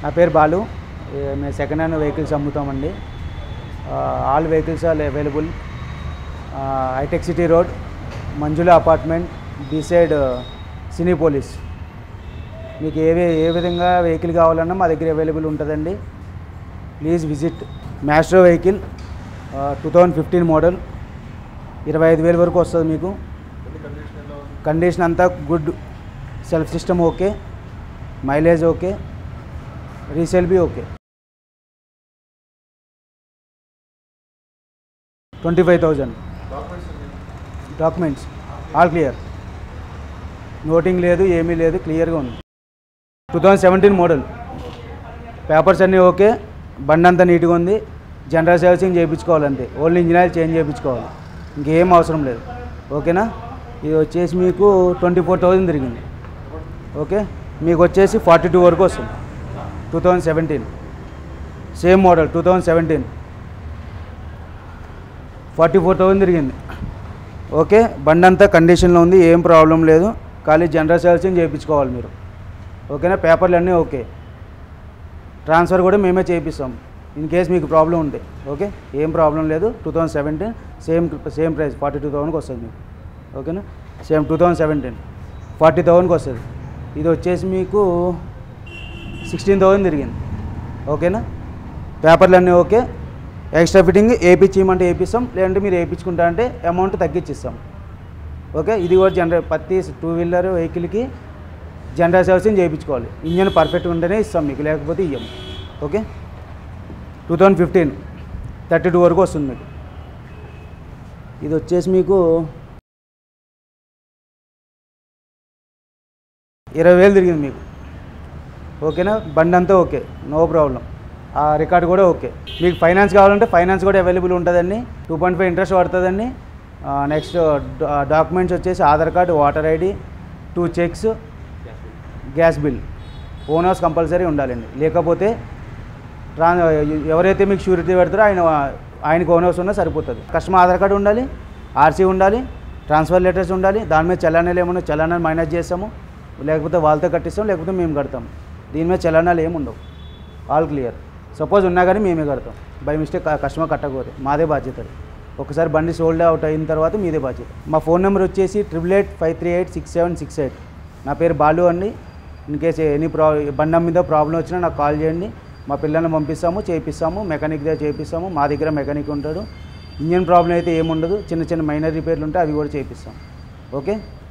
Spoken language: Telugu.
నా పేరు బాలు ఏ, మేము సెకండ్ హ్యాండ్ వెహికల్స్ అమ్ముతామండి ఆ, ఆల్ వెహికల్స్ ఆర్ అవైలబుల్ ఆ, hi-tech city road Manjula apartment beside cine police మీకు ఏ వే- ఏ విధంగా వెహికల్ కావాలన్నా మా దగ్గర అవైలబుల్ ఉంటుందండి please visit maestro vehicle two thousand fifteen model ఇరవై ఐదు వేల వరకు వస్తుంది మీకు కండిషన్ అంతా good self system okay mileage okay resale B okay twenty five thousand documents all clear nothing లేదు ఏమీ లేదు క్లియర్గా ఉంది two thousand seventeen model papers అన్నీ ఓకే బండి అంతా నీట్గా ఉంది జనరల్ సర్వీసింగ్ చేయించుకోవాలంతే ఓన్లీ ఇంజిన్ ఆయిల్ చేంజ్ చేయించుకోవాలి ఇంకేం అవసరం లేదు ఓకేనా ఇది వచ్చేసి మీకు ట్వంటీ ఫోర్ థౌజండ్ తిరిగింది ఓకే మీకు వచ్చేసి ఫార్టీ టూ వరకు వస్తుంది two thousand seventeen same model two thousand seventeen forty four thousand తిరిగింది ఓకే బండి అంతా కండిషన్లో ఉంది ఏం ప్రాబ్లం లేదు ఖాళీ జనరల్ సర్వీసింగ్ చేయించుకోవాలి మీరు ఓకేనా పేపర్లు అన్నీ ఓకే ట్రాన్స్ఫర్ కూడా మేమే చేయిస్తాం ఇన్ కేస్ మీకు ప్రాబ్లం ఉంటే ఓకే ఏం ప్రాబ్లం లేదు two thousand seventeen same same price forty two థౌసండ్కి వస్తుంది మీకు ఓకేనా same two thousand seventeen forty థౌసండ్కి వస్తుంది ఇది వచ్చేసి మీకు సిక్స్టీన్ థౌసండ్ తిరిగింది ఓకేనా పేపర్లు అన్నీ ఓకే ఎక్స్ట్రా ఫిట్టింగ్ వేయించమంటే వేపిస్తాం లేదంటే మీరు వేయించుకుంటా అంటే అమౌంట్ తగ్గించిస్తాం ఓకే ఇది కూడా జనరల్ ప్రతి టూ వీలర్ వెహికల్కి జనరల్ సర్వీసింగ్ చేయించుకోవాలి ఇంజన్ పర్ఫెక్ట్ ఉంటేనే ఇస్తాం మీకు లేకపోతే ఇయ్యం okay two thousand fifteen thirty two వరకు వస్తుంది మీకు ఇది వచ్చేసి మీకు ఇరవై వేలు తిరిగింది మీకు ఓకేనా బండి అంతా ఓకే నో ప్రాబ్లం ఆ రికార్డ్ కూడా ఓకే మీకు ఫైనాన్స్ కావాలంటే ఫైనాన్స్ కూడా అవైలబుల్ ఉంటుందండి టూ పాయింట్ ఫైవ్ ఇంట్రెస్ట్ పడుతుందండి నెక్స్ట్ డాక్యుమెంట్స్ వచ్చేసి Aadhaar card water ID two cheques gas bill own house compulsory ఉండాలండి లేకపోతే ట్రాన్ ఎవరైతే మీకు షూరిటీ పెడతారో ఆయన ఆయనకు ఓన్ హౌస్ ఉన్నా సరిపోతుంది కస్టమర్ ఆధార్ కార్డు ఉండాలి ఆర్సీ ఉండాలి ట్రాన్స్ఫర్ లెటర్స్ ఉండాలి దాని మీద చలానాలు ఏమన్నా చలానాలు మైనస్ చేస్తాము లేకపోతే వాళ్ళతో కట్టిస్తాం లేకపోతే మేము కడతాం దీని మీద చలానాలు ఏమి ఉండవు ఆల్ క్లియర్ సపోజ్ ఉన్నా కానీ మేమే కడతాం బై మిస్టేక్ కస్టమర్ కట్టకపోతే మాదే బాధ్యత అది. ఒకసారి బండి సోల్డ్ అవుట్ అయిన తర్వాత మీదే బాధ్యత మా ఫోన్ నెంబర్ వచ్చేసి triple eight five three eight six seven six eight నా పేరు బాలు అండి ఇన్ కేస్ ఎనీ ప్రా బండి మీద ప్రాబ్లం వచ్చినా నాకు కాల్ చేయండి మా పిల్లల్ని పంపిస్తాము చేయిస్తాము మెకానిక్ దగ్గర చేయిస్తాము మా దగ్గర మెకానిక్ ఉంటాడు ఇంజన్ ప్రాబ్లం అయితే ఏముండదు చిన్న చిన్న మైనర్ రిపేర్లు ఉంటే అవి కూడా చేయిస్తాం ఓకే